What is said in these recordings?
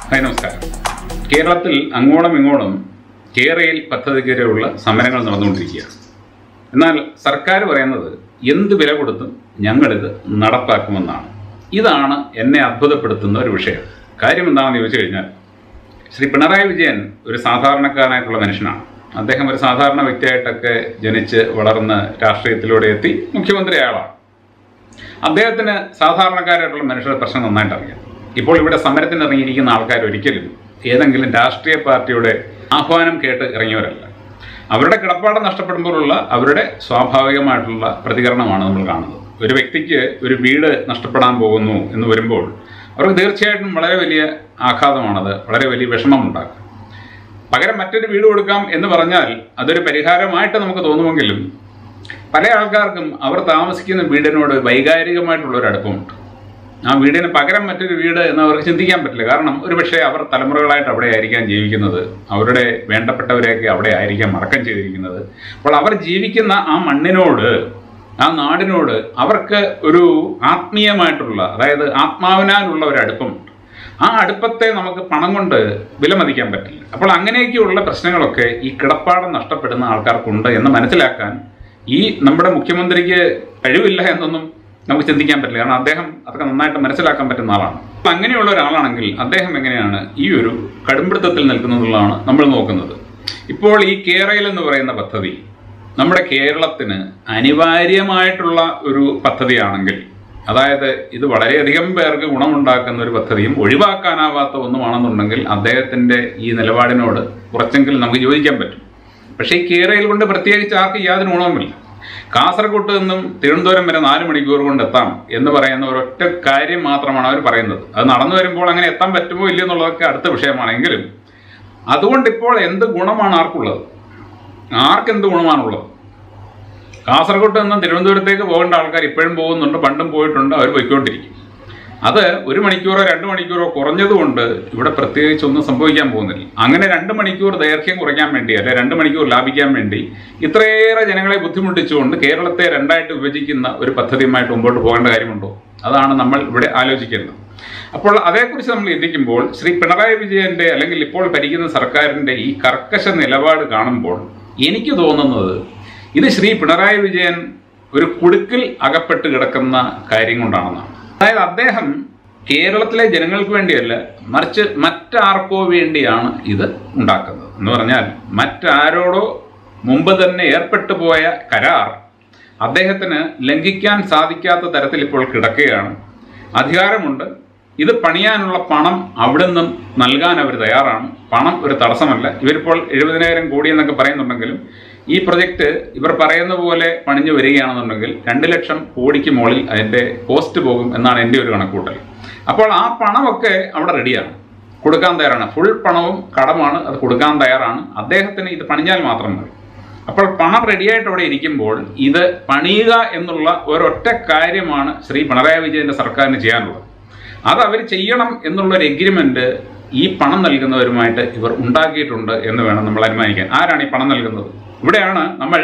hi നമസ്കാരം കേരളത്തിൽ അങ്ങോളം ഇങ്ങോളം കേരയിൽ പദ്ധതിക്കെതിരെയുള്ള സമരങ്ങൾ നടന്നുകൊണ്ടിരിക്കുകയാണ് എന്നാൽ സർക്കാർ പറയുന്നത് എന്ത് വില കൊടുത്തും ഞങ്ങളിത് നടപ്പാക്കുമെന്നാണ് ഇതാണ് എന്നെ അത്ഭുതപ്പെടുത്തുന്ന ഒരു വിഷയം കാര്യം എന്താണെന്ന് ചോദിച്ചു കഴിഞ്ഞാൽ ശ്രീ പിണറായി വിജയൻ ഒരു സാധാരണക്കാരനായിട്ടുള്ള മനുഷ്യനാണ് അദ്ദേഹം ഒരു സാധാരണ വ്യക്തിയായിട്ടൊക്കെ ജനിച്ച് വളർന്ന് രാഷ്ട്രീയത്തിലൂടെ എത്തി മുഖ്യമന്ത്രി അയാളാണ് അദ്ദേഹത്തിന് സാധാരണക്കാരായിട്ടുള്ള മനുഷ്യരുടെ പ്രശ്നം നന്നായിട്ട് അറിയാം ഇപ്പോൾ ഇവിടെ സമരത്തിന് ഇറങ്ങിയിരിക്കുന്ന ആൾക്കാർ ഒരിക്കലും ഏതെങ്കിലും രാഷ്ട്രീയ പാർട്ടിയുടെ ആഹ്വാനം കേട്ട് ഇറങ്ങിയവരല്ല അവരുടെ കിടപ്പാടം നഷ്ടപ്പെടുമ്പോഴുള്ള അവരുടെ സ്വാഭാവികമായിട്ടുള്ള പ്രതികരണമാണ് നമ്മൾ കാണുന്നത് ഒരു വ്യക്തിക്ക് ഒരു വീട് നഷ്ടപ്പെടാൻ പോകുന്നു എന്ന് വരുമ്പോൾ അവർക്ക് തീർച്ചയായിട്ടും വളരെ വലിയ ആഘാതമാണത് വളരെ വലിയ വിഷമമുണ്ടാക്കും പകരം മറ്റൊരു വീട് കൊടുക്കാം എന്ന് പറഞ്ഞാൽ അതൊരു പരിഹാരമായിട്ട് നമുക്ക് തോന്നുമെങ്കിലും പല ആൾക്കാർക്കും അവർ താമസിക്കുന്ന വീടിനോട് വൈകാരികമായിട്ടുള്ള ഒരു അടുപ്പമുണ്ട് ആ വീടിന് പകരം മറ്റൊരു വീട് എന്ന് അവർക്ക് ചിന്തിക്കാൻ പറ്റില്ല കാരണം ഒരു പക്ഷേ അവർ തലമുറകളായിട്ട് അവിടെ ആയിരിക്കാം ജീവിക്കുന്നത് അവരുടെ വേണ്ടപ്പെട്ടവരെയൊക്കെ അവിടെ ആയിരിക്കാം മറക്കം ചെയ്തിരിക്കുന്നത് അപ്പോൾ അവർ ജീവിക്കുന്ന ആ മണ്ണിനോട് ആ നാടിനോട് അവർക്ക് ഒരു ആത്മീയമായിട്ടുള്ള അതായത് ആത്മാവിനാലുള്ള ഒരു അടുപ്പമുണ്ട് ആ അടുപ്പത്തെ നമുക്ക് പണം കൊണ്ട് വിലമതിക്കാൻ പറ്റില്ല അപ്പോൾ അങ്ങനെയൊക്കെയുള്ള പ്രശ്നങ്ങളൊക്കെ ഈ കിടപ്പാടം നഷ്ടപ്പെടുന്ന ആൾക്കാർക്കുണ്ട് എന്ന് മനസ്സിലാക്കാൻ ഈ നമ്മുടെ മുഖ്യമന്ത്രിക്ക് കഴിവില്ല എന്നൊന്നും നമുക്ക് ചിന്തിക്കാൻ പറ്റില്ല കാരണം അദ്ദേഹം അതൊക്കെ നന്നായിട്ട് മനസ്സിലാക്കാൻ പറ്റുന്ന ആളാണ് അപ്പം അങ്ങനെയുള്ള ഒരാളാണെങ്കിൽ അദ്ദേഹം എങ്ങനെയാണ് ഈ ഒരു കടുംപിടുത്തത്തിൽ നിൽക്കുന്നതെന്നുള്ളതാണ് നമ്മൾ നോക്കുന്നത് ഇപ്പോൾ ഈ കേരയിൽ എന്ന് പറയുന്ന പദ്ധതി നമ്മുടെ കേരളത്തിന് അനിവാര്യമായിട്ടുള്ള ഒരു പദ്ധതിയാണെങ്കിൽ അതായത് ഇത് വളരെയധികം പേർക്ക് ഗുണമുണ്ടാക്കുന്ന ഒരു പദ്ധതിയും ഒഴിവാക്കാനാവാത്ത ഒന്നുമാണെന്നുണ്ടെങ്കിൽ അദ്ദേഹത്തിന്റെ ഈ നിലപാടിനോട് കുറച്ചെങ്കിലും നമുക്ക് യോജിക്കാൻ പറ്റും പക്ഷേ ഈ കേരളയിൽ കൊണ്ട് പ്രത്യേകിച്ച് ആർക്കും യാതൊരു ഗുണവുമില്ല കാസർഗോട്ട് നിന്നും തിരുവനന്തപുരം വരെ നാല് മണിക്കൂർ കൊണ്ട് എത്താം എന്ന് പറയുന്ന ഒരൊറ്റ കാര്യം മാത്രമാണ് അവർ പറയുന്നത് അത് നടന്നു വരുമ്പോൾ അങ്ങനെ എത്താൻ പറ്റുമോ ഇല്ലയോ എന്നുള്ളതൊക്കെ അടുത്ത വിഷയമാണെങ്കിലും അതുകൊണ്ട് ഇപ്പോൾ എന്ത് ഗുണമാണ് ആർക്കുള്ളത് ആർക്കെന്ത് ഗുണമാണുള്ളത് കാസർഗോട്ട് നിന്ന് തിരുവനന്തപുരത്തേക്ക് പോകേണ്ട ആൾക്കാർ ഇപ്പോഴും പോകുന്നുണ്ട് പണ്ടും പോയിട്ടുണ്ട് അവർ പോയിക്കൊണ്ടിരിക്കും അത് ഒരു മണിക്കൂറോ രണ്ട് മണിക്കൂറോ കുറഞ്ഞതുകൊണ്ട് ഇവിടെ പ്രത്യേകിച്ച് ഒന്നും സംഭവിക്കാൻ പോകുന്നില്ല അങ്ങനെ രണ്ട് മണിക്കൂർ ദൈർഘ്യം കുറയ്ക്കാൻ വേണ്ടി അല്ലെ രണ്ട് മണിക്കൂർ ലാഭിക്കാൻ വേണ്ടി ഇത്രയേറെ ജനങ്ങളെ ബുദ്ധിമുട്ടിച്ചുകൊണ്ട് കേരളത്തെ രണ്ടായിട്ട് വിഭജിക്കുന്ന ഒരു പദ്ധതിയുമായിട്ട് മുമ്പോട്ട് പോകേണ്ട കാര്യമുണ്ടോ അതാണ് നമ്മൾ ഇവിടെ ആലോചിക്കേണ്ടത് അപ്പോൾ അതേക്കുറിച്ച് നമ്മൾ ചിന്തിക്കുമ്പോൾ ശ്രീ പിണറായി വിജയന്റെ അല്ലെങ്കിൽ ഇപ്പോൾ ഭരിക്കുന്ന സർക്കാരിന്റെ ഈ കർക്കശ നിലപാട് കാണുമ്പോൾ എനിക്ക് തോന്നുന്നത് ഇത് ശ്രീ പിണറായി വിജയൻ ഒരു കുടുക്കിൽ അകപ്പെട്ട് കിടക്കുന്ന കാര്യം കൊണ്ടാണെന്നാണ് അതായത് അദ്ദേഹം കേരളത്തിലെ ജനങ്ങൾക്ക് വേണ്ടിയല്ല മറിച്ച് മറ്റാർക്കോ വേണ്ടിയാണ് ഇത് ഉണ്ടാക്കുന്നത് എന്ന് പറഞ്ഞാൽ മറ്റാരോടോ മുമ്പ് തന്നെ ഏർപ്പെട്ടു പോയ കരാർ അദ്ദേഹത്തിന് ലംഘിക്കാൻ സാധിക്കാത്ത തരത്തിൽ ഇപ്പോൾ കിടക്കുകയാണ് അധികാരമുണ്ട് ഇത് പണിയാനുള്ള പണം അവിടെ നിന്നും നൽകാൻ അവർ തയ്യാറാണ് പണം ഒരു തടസ്സമല്ല ഇവരിപ്പോൾ എഴുപതിനായിരം കോടി എന്നൊക്കെ പറയുന്നുണ്ടെങ്കിലും ഈ പ്രൊജക്റ്റ് ഇവർ പറയുന്ന പോലെ പണിഞ്ഞു വരികയാണെന്നുണ്ടെങ്കിൽ രണ്ട് ലക്ഷം കോടിക്ക് മുകളിൽ അതിൻ്റെ കോസ്റ്റ് പോകും എന്നാണ് എൻ്റെ ഒരു കണക്കൂട്ടൽ അപ്പോൾ ആ പണമൊക്കെ അവിടെ റെഡിയാണ് കൊടുക്കാൻ തയ്യാറാണ് ഫുൾ പണവും കടമാണ് അത് കൊടുക്കാൻ തയ്യാറാണ് അദ്ദേഹത്തിന് ഇത് പണിഞ്ഞാൽ മാത്രം മതി അപ്പോൾ പണം റെഡിയായിട്ട് അവിടെ ഇരിക്കുമ്പോൾ ഇത് പണിയുക എന്നുള്ള ഒരൊറ്റ കാര്യമാണ് ശ്രീ പിണറായി വിജയന്റെ സർക്കാരിന് ചെയ്യാനുള്ളത് അത് അവർ ചെയ്യണം എന്നുള്ളൊരു എഗ്രിമെന്റ് ഈ പണം നൽകുന്നവരുമായിട്ട് ഇവർ ഉണ്ടാക്കിയിട്ടുണ്ട് എന്ന് വേണം നമ്മൾ അനുമാനിക്കാൻ ആരാണ് ഈ പണം നൽകുന്നത് ഇവിടെയാണ് നമ്മൾ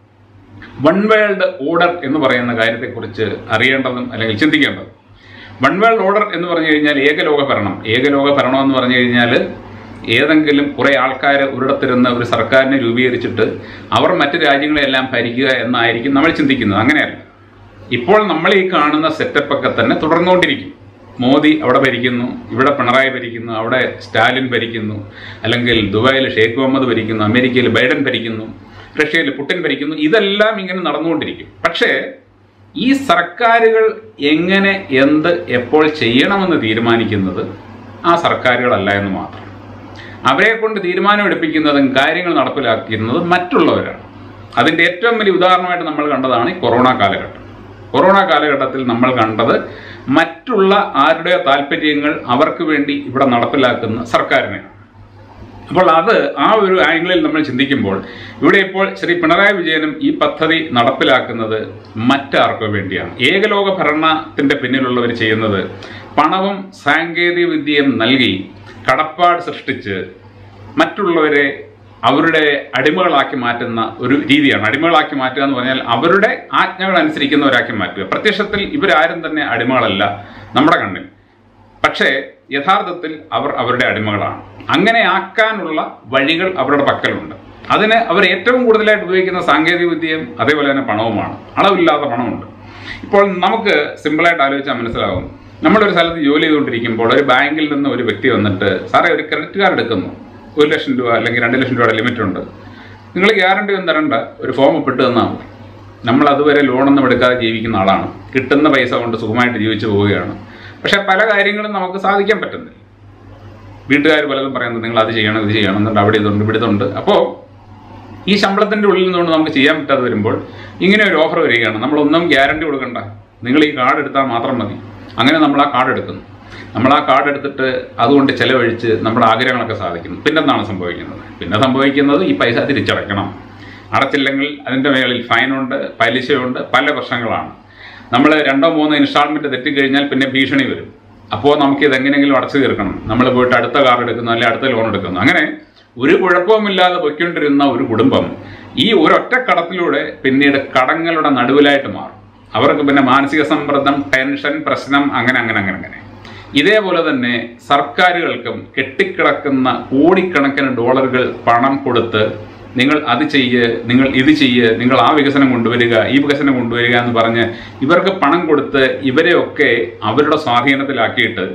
വൺ വേൾഡ് ഓർഡർ എന്ന് പറയുന്ന കാര്യത്തെക്കുറിച്ച് അറിയേണ്ടതും അല്ലെങ്കിൽ ചിന്തിക്കേണ്ടതും വൺ വേൾഡ് ഓർഡർ എന്ന് പറഞ്ഞു കഴിഞ്ഞാൽ ഏകലോക ഭരണം ഏകലോക ഭരണം എന്ന് പറഞ്ഞു കഴിഞ്ഞാൽ ഏതെങ്കിലും കുറേ ആൾക്കാർ ഒരിടത്തിരുന്ന് ഒരു സർക്കാരിനെ രൂപീകരിച്ചിട്ട് അവർ മറ്റു രാജ്യങ്ങളെല്ലാം ഭരിക്കുക എന്നായിരിക്കും നമ്മൾ ചിന്തിക്കുന്നത് അങ്ങനെയല്ല ഇപ്പോൾ നമ്മൾ ഈ കാണുന്ന സെറ്റപ്പൊക്കെ തന്നെ തുടർന്നുകൊണ്ടിരിക്കും മോദി അവിടെ ഭരിക്കുന്നു ഇവിടെ പിണറായി ഭരിക്കുന്നു അവിടെ സ്റ്റാലിൻ ഭരിക്കുന്നു അല്ലെങ്കിൽ ദുബായിൽ ഷെയ്ഖ് മുഹമ്മദ് ഭരിക്കുന്നു അമേരിക്കയിൽ ബൈഡൻ ഭരിക്കുന്നു റഷ്യയിൽ പുട്ടിൻ ഭരിക്കുന്നു ഇതെല്ലാം ഇങ്ങനെ നടന്നുകൊണ്ടിരിക്കും പക്ഷേ ഈ സർക്കാരുകൾ എങ്ങനെ എന്ത് എപ്പോൾ ചെയ്യണമെന്ന് തീരുമാനിക്കുന്നത് ആ സർക്കാരുകളല്ല എന്ന് മാത്രം അവരെ കൊണ്ട് തീരുമാനമെടുപ്പിക്കുന്നതും കാര്യങ്ങൾ നടപ്പിലാക്കുന്നതും മറ്റുള്ളവരാണ് അതിൻ്റെ ഏറ്റവും വലിയ ഉദാഹരണമായിട്ട് നമ്മൾ കണ്ടതാണ് ഈ കൊറോണ കാലഘട്ടം കൊറോണ കാലഘട്ടത്തിൽ നമ്മൾ കണ്ടത് മറ്റുള്ള ആരുടെ താല്പര്യങ്ങൾ അവർക്ക് വേണ്ടി ഇവിടെ നടപ്പിലാക്കുന്ന സർക്കാരിനെയാണ് അപ്പോൾ അത് ആ ഒരു ആംഗിളിൽ നമ്മൾ ചിന്തിക്കുമ്പോൾ ഇവിടെ ഇപ്പോൾ ശ്രീ പിണറായി വിജയനും ഈ പദ്ധതി നടപ്പിലാക്കുന്നത് മറ്റാർക്കോ വേണ്ടിയാണ് ഏകലോക ഭരണത്തിന്റെ പിന്നിലുള്ളവർ ചെയ്യുന്നത് പണവും സാങ്കേതിക വിദ്യയും നൽകി കടപ്പാട് സൃഷ്ടിച്ച് മറ്റുള്ളവരെ അവരുടെ അടിമകളാക്കി മാറ്റുന്ന ഒരു രീതിയാണ് അടിമകളാക്കി മാറ്റുക എന്ന് പറഞ്ഞാൽ അവരുടെ ആജ്ഞകൾ അനുസരിക്കുന്നവരാക്കി മാറ്റുക പ്രത്യക്ഷത്തിൽ ഇവരാരും തന്നെ അടിമകളല്ല നമ്മുടെ കണ്ണിൽ പക്ഷേ യഥാർത്ഥത്തിൽ അവർ അവരുടെ അടിമകളാണ് അങ്ങനെ ആക്കാനുള്ള വഴികൾ അവരുടെ പക്കലുണ്ട് അതിന് അവർ ഏറ്റവും കൂടുതലായിട്ട് ഉപയോഗിക്കുന്ന സാങ്കേതിക വിദ്യയും അതേപോലെ തന്നെ പണവുമാണ് അളവില്ലാത്ത പണമുണ്ട് ഇപ്പോൾ നമുക്ക് സിമ്പിളായിട്ട് ആലോചിച്ചാൽ മനസ്സിലാവും നമ്മളൊരു സ്ഥലത്ത് ജോലി ചെയ്തുകൊണ്ടിരിക്കുമ്പോൾ ഒരു ബാങ്കിൽ നിന്ന് ഒരു വ്യക്തി വന്നിട്ട് സാറേ ഒരു ക്രെഡിറ്റ് കാർഡ് എടുക്കുന്നു ഒരു ലക്ഷം രൂപ അല്ലെങ്കിൽ രണ്ട് ലക്ഷം രൂപയുടെ ലിമിറ്റ് ഉണ്ട് നിങ്ങൾ ഗ്യാരണ്ടി ഒന്നും തരണ്ട ഒരു ഫോം ഒപ്പിട്ട് തന്നാൽ മതി നമ്മൾ അതുവരെ ലോണൊന്നും എടുക്കാതെ ജീവിക്കുന്ന ആളാണ് കിട്ടുന്ന പൈസ കൊണ്ട് സുഖമായിട്ട് ജീവിച്ചു പോവുകയാണ് പക്ഷെ പല കാര്യങ്ങളും നമുക്ക് സാധിക്കാൻ പറ്റുന്നില്ല വീട്ടുകാർ പലതും പറയുന്നത് നിങ്ങൾ അത് ചെയ്യണം ഇത് ചെയ്യണം എന്നുണ്ട് അവിടെ ഇതുണ്ട് ഇവിടെ ഇതുണ്ട് അപ്പോൾ ഈ ശമ്പളത്തിൻ്റെ ഉള്ളിൽ നിന്നുകൊണ്ട് നമുക്ക് ചെയ്യാൻ പറ്റാതെ വരുമ്പോൾ ഇങ്ങനെ ഒരു ഓഫർ വരികയാണ് നമ്മളൊന്നും ഗ്യാരണ്ടി കൊടുക്കണ്ട നിങ്ങൾ ഈ കാർഡ് എടുത്താൽ മാത്രം മതി അങ്ങനെ നമ്മൾ ആ കാർഡ് എടുക്കുന്നു നമ്മൾ ആ കാർഡ് എടുത്തിട്ട് അതുകൊണ്ട് ചെലവഴിച്ച് നമ്മുടെ ആഗ്രഹങ്ങളൊക്കെ സാധിക്കുന്നു പിന്നെ എന്താണ് സംഭവിക്കുന്നത് പിന്നെ സംഭവിക്കുന്നത് ഈ പൈസ തിരിച്ചടയ്ക്കണം അടച്ചില്ലെങ്കിൽ അതിൻ്റെ മേളിൽ ഫൈനുണ്ട് പലിശയുണ്ട് പല പ്രശ്നങ്ങളാണ് നമ്മൾ രണ്ടോ മൂന്നോ ഇൻസ്റ്റാൾമെൻറ്റ് തെറ്റിക്കഴിഞ്ഞാൽ പിന്നെ ഭീഷണി വരും അപ്പോൾ നമുക്ക് ഇത് എങ്ങനെയെങ്കിലും അടച്ചു തീർക്കണം നമ്മൾ പോയിട്ട് അടുത്ത കാർ എടുക്കുന്നു അല്ലെങ്കിൽ അടുത്ത ലോൺ എടുക്കുന്നു അങ്ങനെ ഒരു കുഴപ്പവുമില്ലാതെ പൊയ്ക്കൊണ്ടിരുന്ന ഒരു കുടുംബം ഈ ഒരൊറ്റ കടത്തിലൂടെ പിന്നീട് കടങ്ങളുടെ നടുവിലായിട്ട് മാറും അവർക്ക് പിന്നെ മാനസിക സമ്മർദ്ദം ടെൻഷൻ പ്രശ്നം അങ്ങനെ അങ്ങനെ അങ്ങനെ അങ്ങനെ ഇതേപോലെ തന്നെ സർക്കാരുകൾക്കും കെട്ടിക്കിടക്കുന്ന കോടിക്കണക്കിന് ഡോളറുകൾ പണം കൊടുത്ത് നിങ്ങൾ അത് ചെയ്യ് നിങ്ങൾ ഇത് ചെയ്യ് നിങ്ങൾ ആ വികസനം കൊണ്ടുവരിക ഈ വികസനം കൊണ്ടുവരിക എന്ന് പറഞ്ഞ് ഇവർക്ക് പണം കൊടുത്ത് ഇവരെയൊക്കെ അവരുടെ സ്വാധീനത്തിലാക്കിയിട്ട്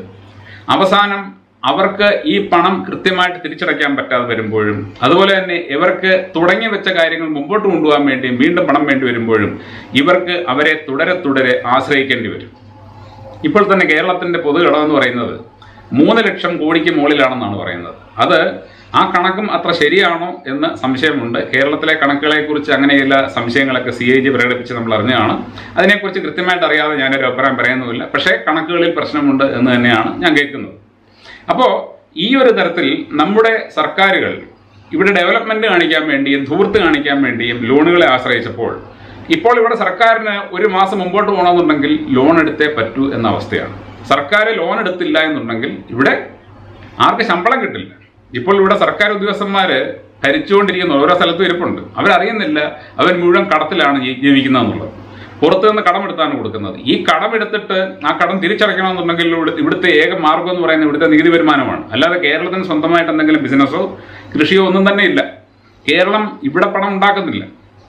അവസാനം അവർക്ക് ഈ പണം കൃത്യമായിട്ട് തിരിച്ചടയ്ക്കാൻ പറ്റാതെ വരുമ്പോഴും അതുപോലെ തന്നെ ഇവർക്ക് തുടങ്ങി വെച്ച കാര്യങ്ങൾ മുമ്പോട്ട് കൊണ്ടുപോകാൻ വേണ്ടിയും വീണ്ടും പണം വേണ്ടി വരുമ്പോഴും ഇവർക്ക് അവരെ തുടരെ തുടരെ ആശ്രയിക്കേണ്ടി വരും ഇപ്പോൾ തന്നെ കേരളത്തിന്റെ പൊതുകടമെന്ന് പറയുന്നത് മൂന്ന് ലക്ഷം കോടിക്ക് മുകളിലാണെന്നാണ് പറയുന്നത് അത് ആ കണക്കും അത്ര ശരിയാണോ എന്ന് സംശയമുണ്ട് കേരളത്തിലെ കണക്കുകളെ കുറിച്ച് അങ്ങനെയുള്ള സംശയങ്ങളൊക്കെ സി ഐ ജി പ്രകടിപ്പിച്ച് നമ്മൾ അറിഞ്ഞതാണ് അതിനെക്കുറിച്ച് കൃത്യമായിട്ട് അറിയാതെ ഞാനൊരു അഭിപ്രായം പറയുന്നുമില്ല പക്ഷേ കണക്കുകളിൽ പ്രശ്നമുണ്ട് എന്ന് തന്നെയാണ് ഞാൻ കേൾക്കുന്നത് അപ്പോൾ ഈ ഒരു തരത്തിൽ നമ്മുടെ സർക്കാരുകൾ ഇവിടെ ഡെവലപ്മെന്റ് കാണിക്കാൻ വേണ്ടിയും ധൂർത്ത് കാണിക്കാൻ വേണ്ടിയും ലോണുകളെ ആശ്രയിച്ചപ്പോൾ ഇപ്പോൾ ഇവിടെ സർക്കാരിന് ഒരു മാസം മുമ്പോട്ട് പോകണമെന്നുണ്ടെങ്കിൽ ലോൺ എടുത്തേ പറ്റൂ എന്ന അവസ്ഥയാണ് സർക്കാർ ലോൺ എടുത്തില്ല എന്നുണ്ടെങ്കിൽ ഇവിടെ ആർക്ക് ശമ്പളം കിട്ടില്ല ഇപ്പോൾ ഇവിടെ സർക്കാർ ഉദ്യോഗസ്ഥന്മാര് ഭരിച്ചുകൊണ്ടിരിക്കുന്ന ഓരോ സ്ഥലത്തും ഇരിപ്പുണ്ട് അവരറിയുന്നില്ല അവർ മുഴുവൻ കടത്തിലാണ് ജീ- ജീവിക്കുന്നതെന്നുള്ളത് പുറത്തു നിന്ന് കടമെടുത്താണ് കൊടുക്കുന്നത് ഈ കടമെടുത്തിട്ട് ആ കടം തിരിച്ചടയ്ക്കണമെന്നുണ്ടെങ്കിൽ ഇവിടെ- ഇവിടുത്തെ ഏക മാർഗം എന്ന് പറയുന്നത് ഇവിടുത്തെ നികുതി വരുമാനമാണ് അല്ലാതെ കേരളത്തിന് സ്വന്തമായിട്ട് എന്തെങ്കിലും ബിസിനസ്സോ കൃഷിയോ ഒന്നും തന്നെ ഇല്ല കേരളം ഇവിടെ പണം ഉണ്ടാക്കുന്നില്ല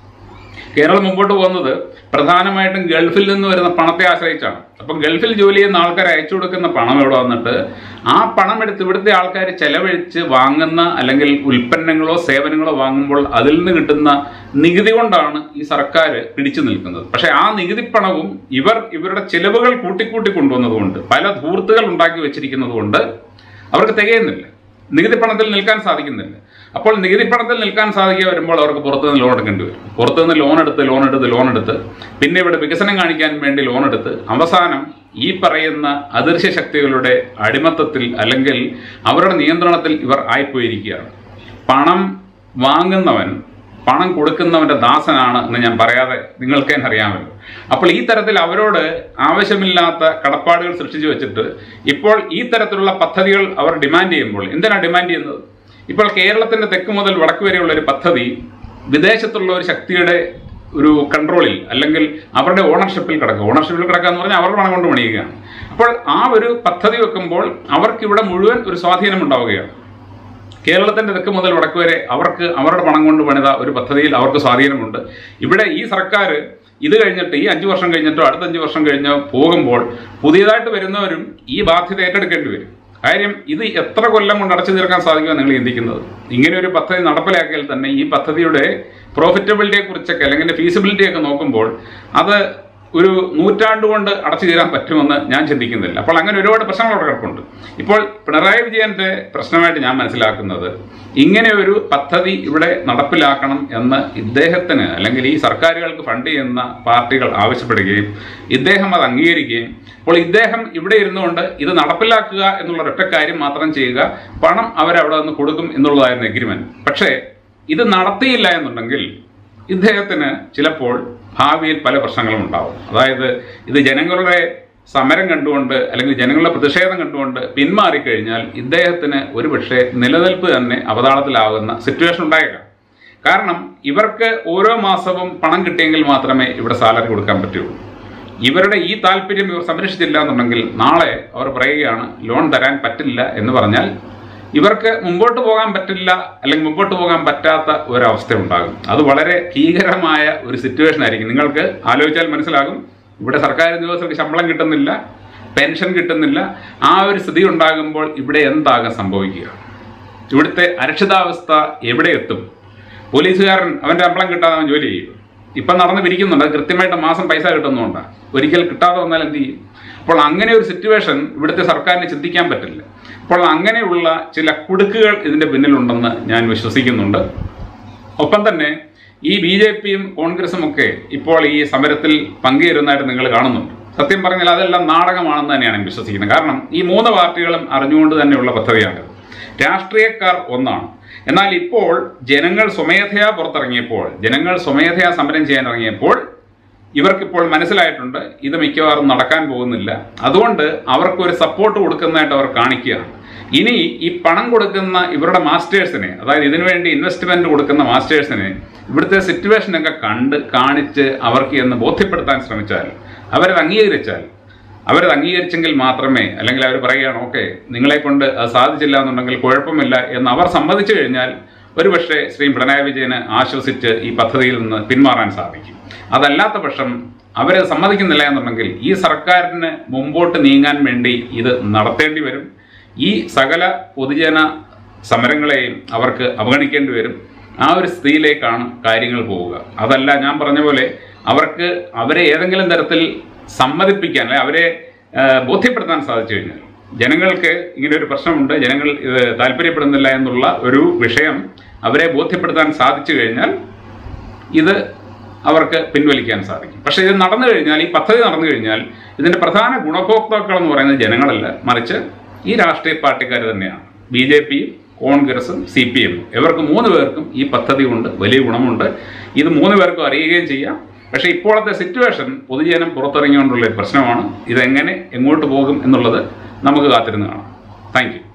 കേരളം മുമ്പോട്ട് പോകുന്നത് പ്രധാനമായിട്ടും ഗൾഫിൽ നിന്ന് വരുന്ന പണത്തെ ആശ്രയിച്ചാണ് അപ്പം ഗൾഫിൽ ജോലി ചെയ്യുന്ന ആൾക്കാർ അയച്ചു കൊടുക്കുന്ന പണം ഇവിടെ വന്നിട്ട് ആ പണം എടുത്ത് ഇവിടുത്തെ ആൾക്കാർ ചെലവഴിച്ച് വാങ്ങുന്ന അല്ലെങ്കിൽ ഉൽപ്പന്നങ്ങളോ സേവനങ്ങളോ വാങ്ങുമ്പോൾ അതിൽ നിന്ന് കിട്ടുന്ന നികുതി കൊണ്ടാണ് ഈ സർക്കാർ പിടിച്ചു നിൽക്കുന്നത് പക്ഷേ ആ നികുതി പണവും ഇവർ ഇവരുടെ ചെലവുകൾ കൂട്ടിക്കൂട്ടി കൊണ്ടുവന്നതുകൊണ്ട് പല ധൂർത്തുകൾ ഉണ്ടാക്കി വെച്ചിരിക്കുന്നത് കൊണ്ട് അവർക്ക് തികയുന്നില്ല നികുതി പണത്തിൽ നിൽക്കാൻ സാധിക്കുന്നില്ല അപ്പോൾ നികുതി പണത്തിൽ നിൽക്കാൻ സാധിക്കുക വരുമ്പോൾ അവർക്ക് പുറത്തുനിന്ന് ലോൺ എടുക്കേണ്ടി വരും പുറത്തുനിന്ന് ലോൺ എടുത്ത് ലോൺ എടുത്ത് ലോൺ എടുത്ത് പിന്നെ ഇവിടെ വികസനം കാണിക്കാൻ വേണ്ടി ലോൺ എടുത്ത് അവസാനം ഈ പറയുന്ന അദൃശ്യ ശക്തികളുടെ അടിമത്തത്തിൽ അല്ലെങ്കിൽ അവരുടെ നിയന്ത്രണത്തിൽ ഇവർ ആയിപ്പോയിരിക്കുകയാണ് പണം വാങ്ങുന്നവൻ പണം കൊടുക്കുന്നവന്റെ ദാസനാണ് എന്ന് ഞാൻ പറയാതെ നിങ്ങൾക്ക് തന്നെ അറിയാമല്ലോ അപ്പോൾ ഈ തരത്തിൽ അവരോട് ആവശ്യമില്ലാത്ത കടപ്പാടുകൾ സൃഷ്ടിച്ചു വെച്ചിട്ട് ഇപ്പോൾ ഈ തരത്തിലുള്ള പദ്ധതികൾ അവർ ഡിമാൻഡ് ചെയ്യുമ്പോൾ എന്തിനാണ് ഡിമാൻഡ് ചെയ്യുന്നത് ഇപ്പോൾ കേരളത്തിന്റെ തെക്ക് മുതൽ വടക്ക് വരെയുള്ള ഒരു പദ്ധതി വിദേശത്തുള്ള ഒരു ശക്തിയുടെ ഒരു കൺട്രോളിൽ അല്ലെങ്കിൽ അവരുടെ ഓണർഷിപ്പിൽ കിടക്കുക ഓണർഷിപ്പിൽ കിടക്കുക എന്ന് പറഞ്ഞാൽ അവരുടെ പണം കൊണ്ട് പണിയുകയാണ് അപ്പോൾ ആ ഒരു പദ്ധതി വെക്കുമ്പോൾ അവർക്കിവിടെ മുഴുവൻ ഒരു സ്വാധീനം ഉണ്ടാവുകയാണ് കേരളത്തിന്റെ തെക്ക് മുതൽ വടക്ക് വരെ അവർക്ക് അവരുടെ പണം കൊണ്ട് പണിത ഒരു പദ്ധതിയിൽ അവർക്ക് സ്വാധീനമുണ്ട് ഇവിടെ ഈ സർക്കാർ ഇത് കഴിഞ്ഞിട്ട് ഈ അഞ്ചു വർഷം കഴിഞ്ഞിട്ടോ അടുത്ത അഞ്ചു വർഷം കഴിഞ്ഞോ പോകുമ്പോൾ പുതിയതായിട്ട് വരുന്നവരും ഈ ബാധ്യത ഏറ്റെടുക്കേണ്ടി വരും കാര്യം ഇത് എത്ര കൊല്ലം കൊണ്ട് അടച്ചു തീർക്കാൻ സാധിക്കുമെന്ന് നിങ്ങൾ ചിന്തിക്കുന്നത് ഇങ്ങനെ ഒരു പദ്ധതി നടപ്പിലാക്കിയാൽ തന്നെ ഈ പദ്ധതിയുടെ പ്രോഫിറ്റബിലിറ്റിയെ കുറിച്ചൊക്കെ അല്ലെങ്കിൽ ഫീസിബിലിറ്റി ഒക്കെ നോക്കുമ്പോൾ അത് ഒരു നൂറ്റാണ്ട് കൊണ്ട് അടച്ചു തീരാൻ പറ്റുമെന്ന് ഞാൻ ചിന്തിക്കുന്നില്ല അപ്പോൾ അങ്ങനെ ഒരുപാട് പ്രശ്നങ്ങൾ അവിടെ കിടപ്പുണ്ട് ഇപ്പോൾ പിണറായി വിജയന്റെ പ്രശ്നമായിട്ട് ഞാൻ മനസ്സിലാക്കുന്നത് ഇങ്ങനെ ഒരു പദ്ധതി ഇവിടെ നടപ്പിലാക്കണം എന്ന് ഇദ്ദേഹത്തിന് അല്ലെങ്കിൽ ഈ സർക്കാരുകൾക്ക് ഫണ്ട് ചെയ്യുന്ന പാർട്ടികൾ ആവശ്യപ്പെടുകയും ഇദ്ദേഹം അത് അംഗീകരിക്കുകയും അപ്പോൾ ഇദ്ദേഹം ഇവിടെ ഇരുന്നുകൊണ്ട് ഇത് നടപ്പിലാക്കുക എന്നുള്ള ഒറ്റ കാര്യം മാത്രം ചെയ്യുക പണം അവരവിടെ നിന്ന് കൊടുക്കും എന്നുള്ളതായിരുന്നു എഗ്രിമെന്റ് പക്ഷേ ഇത് നടത്തിയില്ല എന്നുണ്ടെങ്കിൽ ഇദ്ദേഹത്തിന് ചിലപ്പോൾ ഭാവിയിൽ പല പ്രശ്നങ്ങളും ഉണ്ടാവും അതായത് ഇത് ജനങ്ങളുടെ സമരം കണ്ടുകൊണ്ട് അല്ലെങ്കിൽ ജനങ്ങളുടെ പ്രതിഷേധം കണ്ടുകൊണ്ട് പിന്മാറിക്കഴിഞ്ഞാൽ ഇദ്ദേഹത്തിന് ഒരുപക്ഷെ നിലനിൽപ്പ് തന്നെ അവതാളത്തിലാകുന്ന സിറ്റുവേഷൻ ഉണ്ടായേക്കാം കാരണം ഇവർക്ക് ഓരോ മാസവും പണം കിട്ടിയെങ്കിൽ മാത്രമേ ഇവിടെ സാലറി കൊടുക്കാൻ പറ്റുള്ളൂ ഇവരുടെ ഈ താല്പര്യം ഇവർ സംരക്ഷിച്ചില്ല എന്നുണ്ടെങ്കിൽ നാളെ അവർ പറയുകയാണ് ലോൺ തരാൻ പറ്റില്ല എന്ന് പറഞ്ഞാൽ ഇവർക്ക് മുമ്പോട്ട് പോകാൻ പറ്റില്ല അല്ലെങ്കിൽ മുമ്പോട്ട് പോകാൻ പറ്റാത്ത ഒരവസ്ഥ ഉണ്ടാകും അത് വളരെ ഭീകരമായ ഒരു സിറ്റുവേഷൻ ആയിരിക്കും നിങ്ങൾക്ക് ആലോചിച്ചാൽ മനസ്സിലാകും ഇവിടെ സർക്കാർ ഉദ്യോഗസ്ഥർക്ക് ശമ്പളം കിട്ടുന്നില്ല പെൻഷൻ കിട്ടുന്നില്ല ആ ഒരു സ്ഥിതി ഉണ്ടാകുമ്പോൾ ഇവിടെ എന്താകും സംഭവിക്കുക ഇവിടുത്തെ അരക്ഷിതാവസ്ഥ എവിടെ എത്തും പോലീസുകാരൻ അവൻ്റെ ശമ്പളം കിട്ടാതെ അവൻ ജോലി ചെയ്യും ഇപ്പം നടന്ന് പിരിക്കുന്നുണ്ട് അത് കൃത്യമായിട്ട് മാസം പൈസ കിട്ടുന്നുണ്ട് ഒരിക്കൽ കിട്ടാതെ വന്നാൽ എന്ത് ചെയ്യും അപ്പോൾ അങ്ങനെ ഒരു സിറ്റുവേഷൻ ഇവിടുത്തെ സർക്കാരിന് ചിന്തിക്കാൻ പറ്റില്ല അപ്പോൾ അങ്ങനെയുള്ള ചില കുടുക്കുകൾ ഇതിൻ്റെ പിന്നിലുണ്ടെന്ന് ഞാൻ വിശ്വസിക്കുന്നുണ്ട് ഒപ്പം തന്നെ ഈ ബി ജെ പിയും കോൺഗ്രസും ഒക്കെ ഇപ്പോൾ ഈ സമരത്തിൽ പങ്കുചേരുന്നതായിട്ട് നിങ്ങൾ കാണുന്നുണ്ട് സത്യം പറഞ്ഞാൽ അതെല്ലാം നാടകമാണെന്ന് തന്നെയാണ് ഞാൻ വിശ്വസിക്കുന്നത് കാരണം ഈ മൂന്ന് പാർട്ടികളും അറിഞ്ഞുകൊണ്ട് തന്നെയുള്ള പദ്ധതിയാണിത് രാഷ്ട്രീയക്കാർ ഒന്നാണ് എന്നാൽ ഇപ്പോൾ ജനങ്ങൾ സ്വമേധയാ പുറത്തിറങ്ങിയപ്പോൾ ജനങ്ങൾ സ്വമേധയാ സമരം ചെയ്യാൻ ഇറങ്ങിയപ്പോൾ ഇവർക്കിപ്പോൾ മനസ്സിലായിട്ടുണ്ട് ഇത് മിക്കവാറും നടക്കാൻ പോകുന്നില്ല അതുകൊണ്ട് അവർക്ക് ഒരു സപ്പോർട്ട് കൊടുക്കുന്നതായിട്ട് അവർ കാണിക്കുകയാണ് ഇനി ഈ പണം കൊടുക്കുന്ന ഇവരുടെ മാസ്റ്റേഴ്സിനെ അതായത് ഇതിനു വേണ്ടി ഇൻവെസ്റ്റ്മെന്റ് കൊടുക്കുന്ന മാസ്റ്റേഴ്സിനെ ഇവിടുത്തെ സിറ്റുവേഷനൊക്കെ കണ്ട് കാണിച്ച് അവർക്ക് എന്ന് ബോധ്യപ്പെടുത്താൻ ശ്രമിച്ചാൽ അവരത് അംഗീകരിച്ചാൽ അവരത് അംഗീകരിച്ചെങ്കിൽ മാത്രമേ അല്ലെങ്കിൽ അവർ പറയുകയാണ് ഓക്കെ നിങ്ങളെ കൊണ്ട് അത് സാധിച്ചില്ല എന്നുണ്ടെങ്കിൽ കുഴപ്പമില്ല എന്ന് അവർ സമ്മതിച്ചു കഴിഞ്ഞാൽ ഒരുപക്ഷെ ശ്രീ പിണറായി വിജയന് ആശ്വസിച്ച് ഈ പദ്ധതിയിൽ നിന്ന് പിന്മാറാൻ സാധിക്കും അതല്ലാത്ത പക്ഷം അവരെ സമ്മതിക്കുന്നില്ല എന്നുണ്ടെങ്കിൽ ഈ സർക്കാരിന് മുമ്പോട്ട് നീങ്ങാൻ വേണ്ടി ഇത് നടത്തേണ്ടി വരും ഈ സകല പൊതുജന സമരങ്ങളെയും അവർക്ക് അവഗണിക്കേണ്ടി വരും ആ ഒരു സ്ഥിതിയിലേക്കാണ് കാര്യങ്ങൾ പോവുക അതല്ല ഞാൻ പറഞ്ഞ പോലെ അവർക്ക് അവരെ ഏതെങ്കിലും തരത്തിൽ സമ്മതിപ്പിക്കാൻ അല്ലെ അവരെ ആ, ബോധ്യപ്പെടുത്താൻ സാധിച്ചു കഴിഞ്ഞാൽ ജനങ്ങൾക്ക് ഇങ്ങനെ ഒരു പ്രശ്നമുണ്ട് ജനങ്ങൾ ഇത് താല്പര്യപ്പെടുന്നില്ല എന്നുള്ള ഒരു വിഷയം അവരെ ബോധ്യപ്പെടുത്താൻ സാധിച്ചു കഴിഞ്ഞാൽ ഇത് അവർക്ക് പിൻവലിക്കാൻ സാധിക്കും പക്ഷേ ഇത് നടന്നു കഴിഞ്ഞാൽ ഈ പദ്ധതി നടന്നു കഴിഞ്ഞാൽ ഇതിൻ്റെ പ്രധാന ഗുണഭോക്താക്കൾ എന്ന് പറയുന്നത് ജനങ്ങളല്ല മറിച്ച് ഈ രാഷ്ട്രീയ പാർട്ടിക്കാർ തന്നെയാണ് ബി ജെ പി കോൺഗ്രസും സി പി എമ്മും ഇവർക്ക് മൂന്ന് പേർക്കും ഈ പദ്ധതി കൊണ്ട് വലിയ ഗുണമുണ്ട് ഇത് മൂന്ന് പേർക്കും അറിയുകയും ചെയ്യാം പക്ഷേ ഇപ്പോഴത്തെ സിറ്റുവേഷൻ പൊതുജനം പുറത്തിറങ്ങിക്കൊണ്ടുള്ള ഒരു പ്രശ്നമാണ് ഇതെങ്ങനെ എങ്ങോട്ട് പോകും എന്നുള്ളത് നമുക്ക് കാത്തിരുന്ന് കാണാം താങ്ക് യു